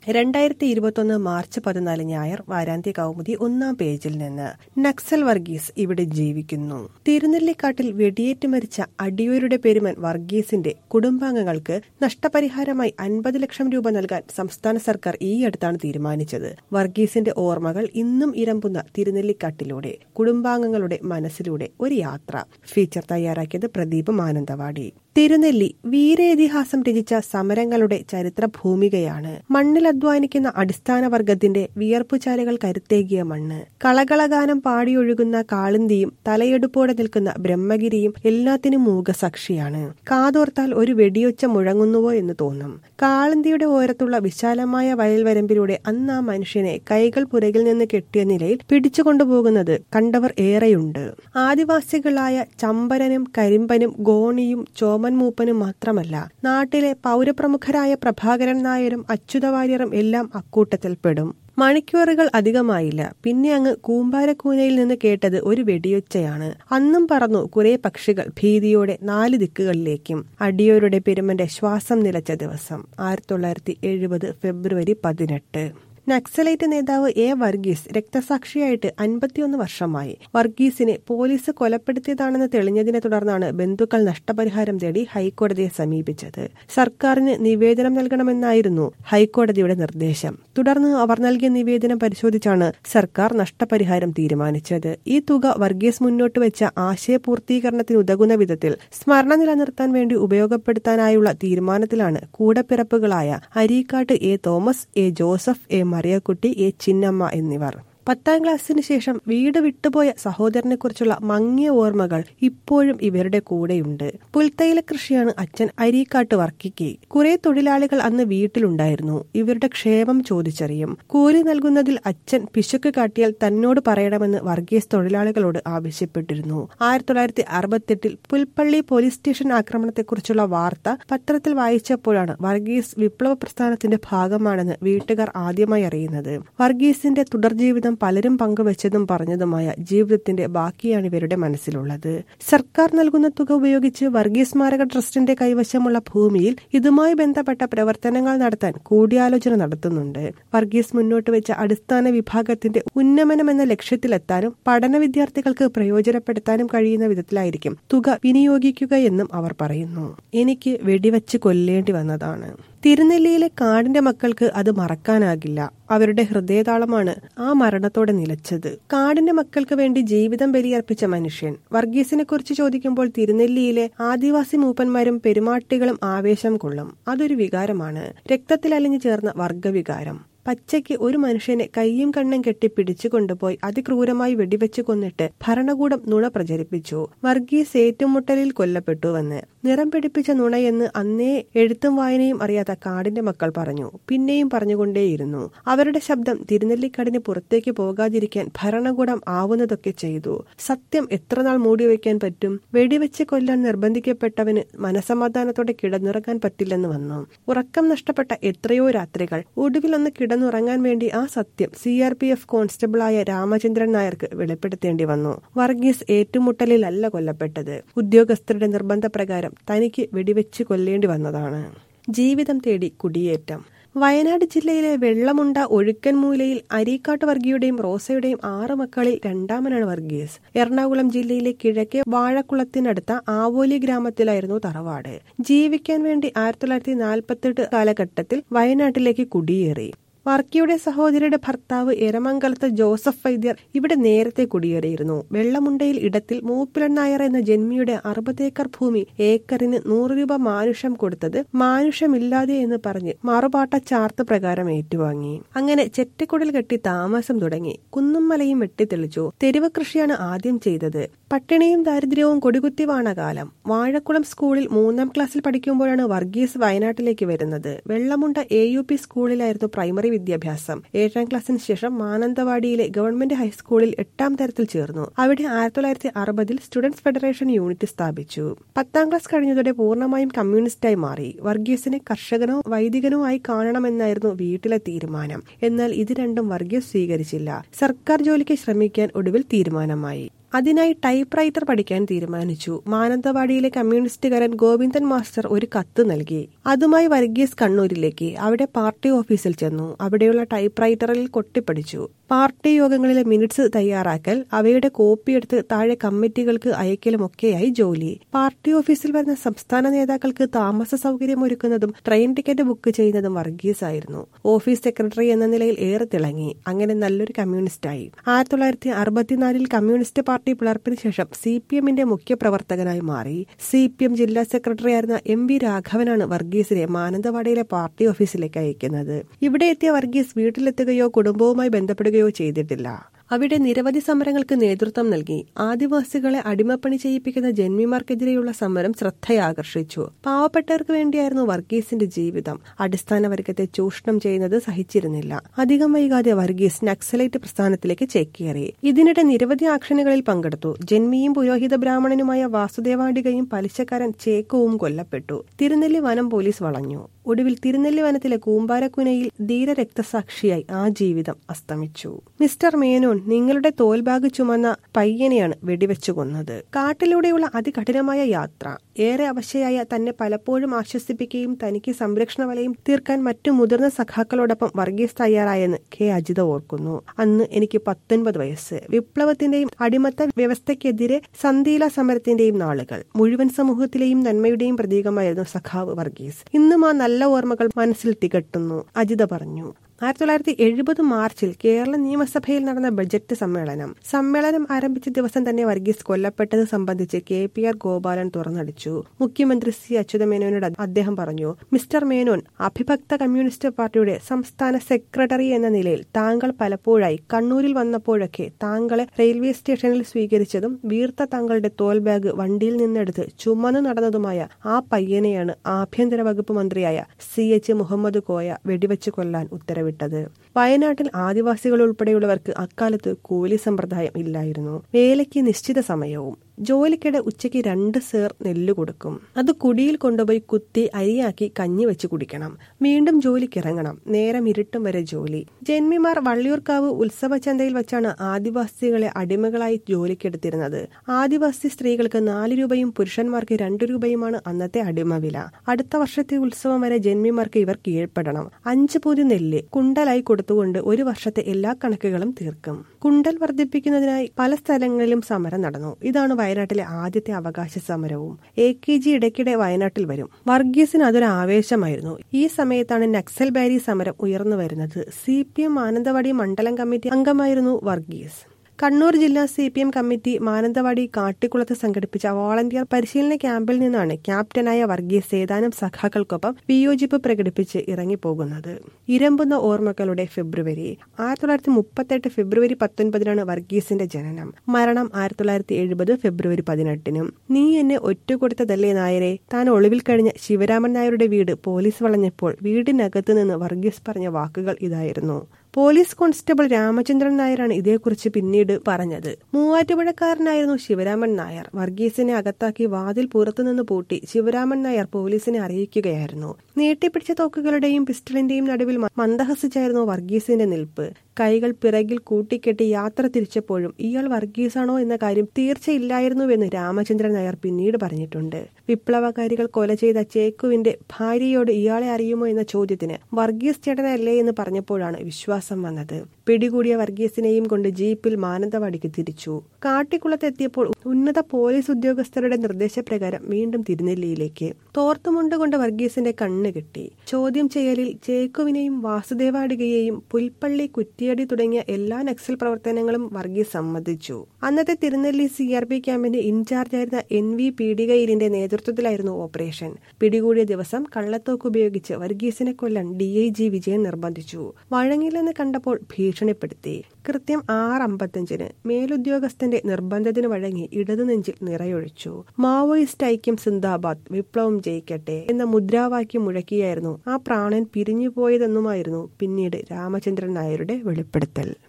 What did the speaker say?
രണ്ടായിരത്തി ഇരുപത്തൊന്ന് മാർച്ച് പതിനാല് ഞായർ വാരാന്ത്യ കൗമുദി ഒന്നാം പേജിൽ നിന്ന് നക്സൽ വർഗീസ് ഇവിടെ ജീവിക്കുന്നു തിരുനെല്ലിക്കാട്ടിൽ വെടിയേറ്റ് മരിച്ച അടിയൂരുടെ പെരുമൻ വർഗീസിന്റെ കുടുംബാംഗങ്ങൾക്ക് നഷ്ടപരിഹാരമായി അൻപത് ലക്ഷം രൂപ നൽകാൻ സംസ്ഥാന സർക്കാർ ഈയടുത്താണ് തീരുമാനിച്ചത് വർഗീസിന്റെ ഓർമ്മകൾ ഇന്നും ഇരമ്പുന്ന തിരുനെല്ലിക്കാട്ടിലൂടെ കുടുംബാംഗങ്ങളുടെ മനസ്സിലൂടെ ഒരു യാത്ര ഫീച്ചർ തയ്യാറാക്കിയത് പ്രദീപ് മാനന്തവാടി തിരുനെല്ലി വീരേതിഹാസം രചിച്ച സമരങ്ങളുടെ ചരിത്ര ഭൂമികയാണ് മണ്ണിൽ അധ്വാനിക്കുന്ന അടിസ്ഥാന വർഗത്തിന്റെ വിയർപ്പുചാലുകൾ കരുത്തേകിയ മണ്ണ് കളകളഗാനം പാടിയൊഴുകുന്ന കാളിന്തിയും തലയെടുപ്പോടെ നിൽക്കുന്ന ബ്രഹ്മഗിരിയും എല്ലാത്തിനും മൂകസാക്ഷിയാണ് കാതോർത്താൽ ഒരു വെടിയൊച്ച മുഴങ്ങുന്നുവോ എന്ന് തോന്നും കാളിന്തിയുടെ ഓരത്തുള്ള വിശാലമായ വയൽവരമ്പിലൂടെ അന്ന് ആ മനുഷ്യനെ കൈകൾ പുറകിൽ നിന്ന് കെട്ടിയ നിലയിൽ പിടിച്ചുകൊണ്ടുപോകുന്നത് കണ്ടവർ ഏറെയുണ്ട് ആദിവാസികളായ ചമ്പരനും കരിമ്പനും ഗോണിയും ചോമൻ മൂപ്പനും മാത്രമല്ല നാട്ടിലെ പൗരപ്രമുഖരായ പ്രഭാകരൻ നായരും അച്യുതവാര്യറും എല്ലാം അക്കൂട്ടത്തിൽപ്പെടും മണിക്കൂറുകൾ അധികമായില്ല പിന്നെ അങ്ങ് കൂമ്പാരക്കൂനയിൽ നിന്ന് കേട്ടത് ഒരു വെടിയൊച്ചയാണ് അന്നും പറന്നു കുറെ പക്ഷികൾ ഭീതിയോടെ നാല് ദിക്കുകളിലേക്കും അടിയോരുടെ പെരുമന്റെ ശ്വാസം നിലച്ച ദിവസം ആയിരത്തി തൊള്ളായിരത്തി എഴുപത് ഫെബ്രുവരി പതിനെട്ട് നക്സലൈറ്റ് നേതാവ് എ വർഗീസ് രക്തസാക്ഷിയായിട്ട് അൻപത്തിയൊന്ന് വർഷമായി വർഗീസിനെ പോലീസ് കൊലപ്പെടുത്തിയതാണെന്ന് തെളിഞ്ഞതിനെ തുടർന്നാണ് ബന്ധുക്കൾ നഷ്ടപരിഹാരം തേടി ഹൈക്കോടതിയെ സമീപിച്ചത് സർക്കാരിന് നിവേദനം നൽകണമെന്നായിരുന്നു ഹൈക്കോടതിയുടെ നിർദ്ദേശം തുടർന്ന് അവർ നൽകിയ നിവേദനം പരിശോധിച്ചാണ് സർക്കാർ നഷ്ടപരിഹാരം തീരുമാനിച്ചത് ഈ തുക വർഗീസ് മുന്നോട്ട് വെച്ച ആശയപൂർത്തീകരണത്തിന് ഉതകുന്ന വിധത്തിൽ സ്മരണ നിലനിർത്താൻ വേണ്ടി ഉപയോഗപ്പെടുത്താനായുള്ള തീരുമാനത്തിലാണ് കൂടപ്പിറപ്പുകളായ Areekkattu A Thomas A Joseph A Mariyakutty A Chinnamma എന്നിവർ പത്താം ക്ലാസ്സിന് ശേഷം വീട് വിട്ടുപോയ സഹോദരനെ കുറിച്ചുള്ള മങ്ങിയ ഓർമ്മകൾ ഇപ്പോഴും ഇവരുടെ കൂടെയുണ്ട് പുൽത്തൈല കൃഷിയാണ് അച്ഛൻ അരീക്കാട്ട് വർക്കിക്ക് കുറെ തൊഴിലാളികൾ അന്ന് വീട്ടിലുണ്ടായിരുന്നു ഇവരുടെ ക്ഷേമം ചോദിച്ചറിയും കൂലി നൽകുന്നതിൽ അച്ഛൻ പിശുക്ക് കാട്ടിയാൽ തന്നോട് പറയണമെന്ന് വർഗീസ് തൊഴിലാളികളോട് ആവശ്യപ്പെട്ടിരുന്നു ആയിരത്തി തൊള്ളായിരത്തി അറുപത്തെട്ടിൽ പുൽപ്പള്ളി പോലീസ് സ്റ്റേഷൻ ആക്രമണത്തെക്കുറിച്ചുള്ള വാർത്ത പത്രത്തിൽ വായിച്ചപ്പോഴാണ് വർഗീസ് വിപ്ലവ പ്രസ്ഥാനത്തിന്റെ ഭാഗമാണെന്ന് വീട്ടുകാർ ആദ്യമായി അറിയുന്നത് വർഗീസിന്റെ തുടർജീവിതം പലരും പങ്കുവച്ചതും പറഞ്ഞതുമായ ജീവിതത്തിന്റെ ബാക്കിയാണ് ഇവരുടെ മനസ്സിലുള്ളത് സർക്കാർ നൽകുന്ന തുക ഉപയോഗിച്ച് വർഗീസ് സ്മാരക ട്രസ്റ്റിന്റെ കൈവശമുള്ള ഭൂമിയിൽ ഇതുമായി ബന്ധപ്പെട്ട പ്രവർത്തനങ്ങൾ നടത്താൻ കൂടിയാലോചന നടത്തുന്നുണ്ട് വർഗീസ് മുന്നോട്ട് വെച്ച അടിസ്ഥാന വിഭാഗത്തിന്റെ ഉന്നമനം എന്ന ലക്ഷ്യത്തിലെത്താനും പഠന വിദ്യാർത്ഥികൾക്ക് പ്രയോജനപ്പെടുത്താനും കഴിയുന്ന വിധത്തിലായിരിക്കും തുക വിനിയോഗിക്കുകയെന്നും അവർ പറയുന്നു എനിക്ക് വെടിവെച്ച് കൊല്ലേണ്ടി വന്നതാണ് തിരുനെല്ലിയിലെ കാടിന്റെ മക്കൾക്ക് അത് മറക്കാനാകില്ല അവരുടെ ഹൃദയതാളമാണ് ആ മരണത്തോടെ നിലച്ചത് കാടിന്റെ മക്കൾക്ക് വേണ്ടി ജീവിതം ബലിയർപ്പിച്ച മനുഷ്യൻ വർഗീസിനെ കുറിച്ച് ചോദിക്കുമ്പോൾ തിരുനെല്ലിയിലെ ആദിവാസി മൂപ്പന്മാരും പെരുമാട്ടികളും ആവേശം കൊള്ളും അതൊരു വികാരമാണ് രക്തത്തിൽ അലിഞ്ഞു ചേർന്ന വർഗവികാരം പച്ചയ്ക്ക് ഒരു മനുഷ്യനെ കയ്യും കണ്ണും കെട്ടി പിടിച്ചു കൊണ്ടുപോയി അതിക്രൂരമായി വെടിവെച്ച് കൊന്നിട്ട് ഭരണകൂടം നുണ പ്രചരിപ്പിച്ചു വർഗീസ് ഏറ്റുമുട്ടലിൽ കൊല്ലപ്പെട്ടുവെന്ന് നിറം പിടിപ്പിച്ച നുണയെന്ന് അന്നേ എഴുത്തും വായനയും അറിയാത്ത കാടിന്റെ മക്കൾ പറഞ്ഞു പിന്നെയും പറഞ്ഞുകൊണ്ടേയിരുന്നു അവരുടെ ശബ്ദം തിരുനെല്ലിക്കാടിന് പുറത്തേക്ക് പോകാതിരിക്കാൻ ഭരണകൂടം ആവുന്നതൊക്കെ ചെയ്തു സത്യം എത്ര നാൾ മൂടിവെക്കാൻ പറ്റും വെടിവെച്ച് കൊല്ലാൻ നിർബന്ധിക്കപ്പെട്ടവന് മനസമാധാനത്തോടെ കിടന്നുറങ്ങാൻ പറ്റില്ലെന്ന് വന്നു ഉറക്കം നഷ്ടപ്പെട്ട എത്രയോ രാത്രികൾ ഒടുവിലൊന്ന് കിടന്നുറങ്ങാൻ വേണ്ടി ആ സത്യം സി ആർ പി എഫ് കോൺസ്റ്റബിളായ രാമചന്ദ്രൻ നായർക്ക് വെളിപ്പെടുത്തേണ്ടി വന്നു വർഗീസ് ഏറ്റുമുട്ടലിലല്ല കൊല്ലപ്പെട്ടത് ഉദ്യോഗസ്ഥരുടെ നിർബന്ധപ്രകാരം തനിക്ക് വെടിവെച്ച് കൊല്ലേണ്ടി വന്നതാണ് ജീവിതം തേടി കുടിയേറ്റം വയനാട് ജില്ലയിലെ വെള്ളമുണ്ട ഒഴുക്കൻമൂലയിൽ അരീക്കാട്ട് വർഗിയുടെയും റോസയുടെയും ആറ് മക്കളിൽ രണ്ടാമനാണ് വർഗീസ് എറണാകുളം ജില്ലയിലെ കിഴക്കേ വാഴക്കുളത്തിനടുത്ത ആവോലി ഗ്രാമത്തിലായിരുന്നു തറവാട് ജീവിക്കാൻ വേണ്ടി ആയിരത്തി തൊള്ളായിരത്തി നാൽപ്പത്തെട്ട് കാലഘട്ടത്തിൽ വയനാട്ടിലേക്ക് കുടിയേറി വർക്കിയുടെ സഹോദരിയുടെ ഭർത്താവ് എരമംഗലത്ത് ജോസഫ് വൈദ്യർ ഇവിടെ നേരത്തെ കുടിയേറിയിരുന്നു വെള്ളമുണ്ടയിൽ ഇടത്തിൽ മൂപ്പിലൻ നായർ എന്ന ജന്മിയുടെ അറുപതേക്കർ ഭൂമി ഏക്കറിന് നൂറ് രൂപ മാനുഷം കൊടുത്തത് മാനുഷമില്ലാതെ എന്ന് പറഞ്ഞ് മറുപാട്ട ചാർത്ത് പ്രകാരം ഏറ്റുവാങ്ങി അങ്ങനെ ചെറ്റക്കുടൽ കെട്ടി താമസം തുടങ്ങി കുന്നും മലയും വെട്ടിത്തെളിച്ചു തെരുവ് കൃഷിയാണ് ആദ്യം ചെയ്തത് പട്ടിണിയും ദാരിദ്ര്യവും കൊടികുത്തി വാണ കാലം വാഴക്കുളം സ്കൂളിൽ മൂന്നാം ക്ലാസ്സിൽ പഠിക്കുമ്പോഴാണ് വർഗീസ് വയനാട്ടിലേക്ക് വരുന്നത് വെള്ളമുണ്ട എ യു പി സ്കൂളിലായിരുന്നു പ്രൈമറി വിദ്യാഭ്യാസം ഏഴാം ക്ലാസ്സിന് ശേഷം മാനന്തവാടിയിലെ ഗവൺമെന്റ് ഹൈസ്കൂളിൽ എട്ടാം തരത്തിൽ ചേർന്നു അവിടെ ആയിരത്തി തൊള്ളായിരത്തി അറുപതിൽ സ്റ്റുഡൻസ് ഫെഡറേഷൻ യൂണിറ്റ് സ്ഥാപിച്ചു പത്താം ക്ലാസ് കഴിഞ്ഞതോടെ പൂർണ്ണമായും കമ്മ്യൂണിസ്റ്റായി മാറി വർഗീസിനെ കർഷകനോ വൈദികനോ ആയി കാണണമെന്നായിരുന്നു വീട്ടിലെ തീരുമാനം എന്നാൽ ഇത് രണ്ടും വർഗീസ് സ്വീകരിച്ചില്ല സർക്കാർ ജോലിക്ക് ശ്രമിക്കാൻ ഒടുവിൽ തീരുമാനമായി അതിനായി ടൈപ്പ് റൈറ്റർ പഠിക്കാൻ തീരുമാനിച്ചു മാനന്തവാടിയിലെ കമ്മ്യൂണിസ്റ്റുകാരൻ ഗോവിന്ദൻ മാസ്റ്റർ ഒരു കത്ത് നൽകി അതുമായി വർഗീസ് കണ്ണൂരിലേക്ക് അവിടെ പാർട്ടി ഓഫീസിൽ ചെന്നു അവിടെയുള്ള ടൈപ്പ് റൈറ്ററിൽ കൊട്ടിപ്പടിച്ചു പാർട്ടി യോഗങ്ങളിലെ മിനിറ്റ്സ് തയ്യാറാക്കൽ അവയുടെ കോപ്പിയെടുത്ത് താഴെ കമ്മിറ്റികൾക്ക് അയക്കലുമൊക്കെയായി ജോലി പാർട്ടി ഓഫീസിൽ വരുന്ന സംസ്ഥാന നേതാക്കൾക്ക് താമസ സൗകര്യം ഒരുക്കുന്നതും ട്രെയിൻ ടിക്കറ്റ് ബുക്ക് ചെയ്യുന്നതും വർഗീസ് ആയിരുന്നു ഓഫീസ് സെക്രട്ടറി എന്ന നിലയിൽ ഏറെ തിളങ്ങി അങ്ങനെ നല്ലൊരു കമ്മ്യൂണിസ്റ്റായി ആയിരത്തി തൊള്ളായിരത്തി അറുപത്തിനാലിൽ കമ്മ്യൂണിസ്റ്റ് പാർട്ടി പിളർപ്പിന് ശേഷം സി പി എമ്മിന്റെ മുഖ്യ പ്രവർത്തകനായി മാറി സി പി എം ജില്ലാ സെക്രട്ടറി ആയിരുന്ന എം വി രാഘവനാണ് വർഗീസിനെ മാനന്തവാടിയിലെ പാർട്ടി ഓഫീസിലേക്ക് അയക്കുന്നത് ഇവിടെ എത്തിയ വർഗീസ് വീട്ടിലെത്തുകയോ കുടുംബവുമായി ബന്ധപ്പെടുകയോ ചെയ്തിട്ടില്ല അവിടെ നിരവധി സമരങ്ങൾക്ക് നേതൃത്വം നൽകി ആദിവാസികളെ അടിമപ്പണി ചെയ്യിപ്പിക്കുന്ന ജന്മിമാർക്കെതിരെയുള്ള സമരം ശ്രദ്ധയാകർഷിച്ചു പാവപ്പെട്ടവർക്ക് വേണ്ടിയായിരുന്നു വർഗീസിന്റെ ജീവിതം അടിസ്ഥാന വർഗത്തെ ചൂഷണം ചെയ്യുന്നത് സഹിച്ചിരുന്നില്ല അധികം വൈകാതെ വർഗീസ് നക്സലൈറ്റ് പ്രസ്ഥാനത്തിലേക്ക് ചേക്കേറി ഇതിനിടെ നിരവധി ആക്ഷനുകളിൽ പങ്കെടുത്തു ജന്മിയും പുരോഹിത ബ്രാഹ്മണനുമായ വാസുദേവാടികയും പലിശക്കാരൻ ചേക്കവും കൊല്ലപ്പെട്ടു തിരുനെല്ലി വനം പോലീസ് വളഞ്ഞു ഒടുവിൽ തിരുനെല്ലി വനത്തിലെ കൂമ്പാരക്കുനയിൽ ധീരരക്തസാക്ഷിയായി ആ ജീവിതം അസ്തമിച്ചു മിസ്റ്റർ മേനോൻ നിങ്ങളുടെ തോൽബാഗ് ചുമന്ന പയ്യനെയാണ് വെടിവെച്ചു കൊന്നത് കാട്ടിലൂടെയുള്ള അതികഠിനമായ യാത്ര ഏറെ അവശയായ തന്നെ പലപ്പോഴും ആശ്വസിപ്പിക്കുകയും തനിക്ക് സംരക്ഷണ വലയും തീർക്കാൻ മറ്റു മുതിർന്ന സഖാക്കളോടൊപ്പം വർഗീസ് തയ്യാറായെന്ന് കെ അജിത ഓർക്കുന്നു അന്ന് എനിക്ക് പത്തൊൻപത് വയസ്സ് വിപ്ലവത്തിന്റെയും അടിമത്ത വ്യവസ്ഥയ്ക്കെതിരെ സന്ധിയില സമരത്തിന്റെയും നാളുകൾ മുഴുവൻ സമൂഹത്തിലെയും നന്മയുടെയും പ്രതീകമായിരുന്നു സഖാവ് വർഗീസ് ഇന്നും ആ നല്ല ഓർമ്മകൾ മനസ്സിൽ തികട്ടുന്നു അജിത പറഞ്ഞു ആയിരത്തി തൊള്ളായിരത്തി എഴുപത് മാർച്ചിൽ കേരള നിയമസഭയിൽ നടന്ന ബജറ്റ് സമ്മേളനം സമ്മേളനം ആരംഭിച്ച ദിവസം തന്നെ വർഗീസ് കൊല്ലപ്പെട്ടത് സംബന്ധിച്ച് കെ പി ആർ ഗോപാലൻ തുറന്നടിച്ചു മുഖ്യമന്ത്രി സി അച്യുതമേനോനോട് അദ്ദേഹം പറഞ്ഞു മിസ്റ്റർ മേനോൻ അഭിഭക്ത കമ്മ്യൂണിസ്റ്റ് പാർട്ടിയുടെ സംസ്ഥാന സെക്രട്ടറി എന്ന നിലയിൽ താങ്കൾ പലപ്പോഴായി കണ്ണൂരിൽ വന്നപ്പോഴൊക്കെ താങ്കളെ റെയിൽവേ സ്റ്റേഷനിൽ സ്വീകരിച്ചതും വീർത്ത താങ്കളുടെ തോൽ ബാഗ് വണ്ടിയിൽ നിന്നെടുത്ത് ചുമന്നു നടന്നതുമായ ആ പയ്യനെയാണ് ആഭ്യന്തര വകുപ്പ് മന്ത്രിയായ സി എച്ച് മുഹമ്മദ് കോയ വെടിവെച്ച് കൊല്ലാൻ ഉത്തരവിട്ടു വിട്ടത് വയനാട്ടിൽ ആദിവാസികൾ ഉൾപ്പെടെയുള്ളവർക്ക് അക്കാലത്ത് കൂലി സമ്പ്രദായം ഇല്ലായിരുന്നു വേലയ്ക്ക് നിശ്ചിത സമയവും ജോലിക്കിടെ ഉച്ചയ്ക്ക് രണ്ട് സേർ നെല്ല് കൊടുക്കും അത് കുടിയിൽ കൊണ്ടുപോയി കുത്തി അരിയാക്കി കഞ്ഞി വെച്ച് കുടിക്കണം വീണ്ടും ജോലിക്കിറങ്ങണം നേരം ഇരുട്ടും വരെ ജോലി ജന്മിമാർ വള്ളിയൂർക്കാവ് ഉത്സവചന്തയിൽ വെച്ചാണ് ആദിവാസികളെ അടിമകളായി ജോലിക്കെടുത്തിരുന്നത് ആദിവാസി സ്ത്രീകൾക്ക് നാല് രൂപയും പുരുഷന്മാർക്ക് രണ്ടു രൂപയുമാണ് അന്നത്തെ അടിമ വില അടുത്ത വർഷത്തെ ഉത്സവം വരെ ജന്മിമാർക്ക് ഇവർ കീഴ്പ്പെടണം അഞ്ച് പൊതി നെല്ല് കുണ്ടലായി കൊടുത്തുകൊണ്ട് ഒരു വർഷത്തെ എല്ലാ കണക്കുകളും തീർക്കും കുണ്ടൽ വർദ്ധിപ്പിക്കുന്നതിനായി പല സ്ഥലങ്ങളിലും സമരം നടന്നു ഇതാണ് വയനാട്ടിലെ ആദ്യത്തെ അവകാശ സമരവും എ കെ ജി ഇടയ്ക്കിടെ വയനാട്ടിൽ വരും വർഗീസിന് അതൊരു ആവേശമായിരുന്നു ഈ സമയത്താണ് നക്സൽ ബാരി സമരം ഉയർന്നു വരുന്നത് സി പി എം മാനന്തവാടി മണ്ഡലം കമ്മിറ്റി അംഗമായിരുന്നു വർഗീസ് കണ്ണൂർ ജില്ലാ C P M committee Mananthavady കാട്ടിക്കുളത്ത് സംഘടിപ്പിച്ച വോളണ്ടിയർ പരിശീലന ക്യാമ്പിൽ നിന്നാണ് ക്യാപ്റ്റനായ വർഗീസ് ഏതാനും സഖാക്കൾക്കൊപ്പം വിയോജിപ്പ് പ്രകടിപ്പിച്ച് ഇറങ്ങിപ്പോകുന്നത് ഇരമ്പുന്ന ഓർമ്മകളുടെ ഫെബ്രുവരി ആയിരത്തി തൊള്ളായിരത്തി മുപ്പത്തെട്ട് ഫെബ്രുവരി പത്തൊൻപതിനാണ് വർഗീസിന്റെ ജനനം മരണം ആയിരത്തി തൊള്ളായിരത്തി എഴുപത് ഫെബ്രുവരി പതിനെട്ടിനും നീ എന്നെ ഒറ്റുകൊടുത്തതല്ലേ നായരെ താൻ ഒളിവിൽ കഴിഞ്ഞ ശിവരാമൻ നായരുടെ വീട് പോലീസ് വളഞ്ഞപ്പോൾ വീടിനകത്ത് നിന്ന് വർഗീസ് പറഞ്ഞ വാക്കുകൾ ഇതായിരുന്നു പോലീസ് കോൺസ്റ്റബിൾ രാമചന്ദ്രൻ നായരാണ് ഇതേക്കുറിച്ച് പിന്നീട് പറഞ്ഞത് മൂവാറ്റുപുഴക്കാരനായിരുന്നു ശിവരാമൻ നായർ വർഗീസിനെ അകത്താക്കി വാതിൽ പുറത്തുനിന്ന് പൂട്ടി ശിവരാമൻ നായർ പോലീസിനെ അറിയിക്കുകയായിരുന്നു നീട്ടിപ്പിടിച്ച തോക്കുകളുടെയും പിസ്റ്റളിന്റെയും നടുവിൽ മന്ദഹസിച്ചായിരുന്നു വർഗീസിന്റെ നിൽപ്പ് കൈകൾ പിറകിൽ കൂട്ടിക്കെട്ടി യാത്ര തിരിച്ചപ്പോഴും ഇയാൾ വർഗീസാണോ എന്ന കാര്യം തീർച്ചയില്ലായിരുന്നുവെന്ന് രാമചന്ദ്രൻ നായർ പിന്നീട് പറഞ്ഞിട്ടുണ്ട് വിപ്ലവകാരികൾ കൊല ചെയ്ത ചേക്കുവിന്റെ ഭാര്യയോട് ഇയാളെ അറിയുമോ എന്ന ചോദ്യത്തിന് വർഗീസ് ചേട്ടനല്ലേ എന്ന് പറഞ്ഞപ്പോഴാണ് വിശ്വാസം വന്നത് പിടികൂടിയ വർഗീസിനെയും കൊണ്ട് ജീപ്പിൽ മാനന്തവാടിക്ക് തിരിച്ചു കാട്ടിക്കുളത്തെത്തിയപ്പോൾ ഉന്നത പോലീസ് ഉദ്യോഗസ്ഥരുടെ നിർദ്ദേശപ്രകാരം വീണ്ടും തിരുനെല്ലിയിലേക്ക് തോർത്തുമുണ്ട് കൊണ്ട് വർഗീസിന്റെ കണ്ണ് കിട്ടി ചോദ്യം ചെയ്യലിൽ ചേക്കുവിനെയും വാസുദേവാടികയെയും പുൽപ്പള്ളി കുറ്റിയടി തുടങ്ങിയ എല്ലാ നക്സൽ പ്രവർത്തനങ്ങളും വർഗീസ് സമ്മതിച്ചു അന്നത്തെ തിരുനെല്ലി സി ആർ പി ക്യാമ്പിന്റെ ഇൻചാർജായിരുന്ന എൻ വി പീഡികയിലിന്റെ നേതൃത്വത്തിലായിരുന്നു ഓപ്പറേഷൻ പിടികൂടിയ ദിവസം കള്ളത്തോക്ക് ഉപയോഗിച്ച് വർഗീസിനെ കൊല്ലാൻ ഡി ഐ ജി വിജയൻ നിർബന്ധിച്ചു വഴങ്ങില്ലെന്ന് കണ്ടപ്പോൾ ഭീഷണിപ്പെടുത്തി കൃത്യം ആറ് അമ്പത്തഞ്ചിന് മേലുദ്യോഗസ്ഥന്റെ നിർബന്ധത്തിന് വഴങ്ങി ഇടതുനെഞ്ചിൽ നിറയൊഴിച്ചു മാവോയിസ്റ്റ് ഐക്യം സിന്ദാബാദ് വിപ്ലവം ജയിക്കട്ടെ എന്ന മുദ്രാവാക്യം മുഴക്കിയായിരുന്നു ആ പ്രാണൻ പിരിഞ്ഞുപോയതെന്നുമായിരുന്നു പിന്നീട് രാമചന്ദ്രൻ നായരുടെ വെളിപ്പെടുത്തൽ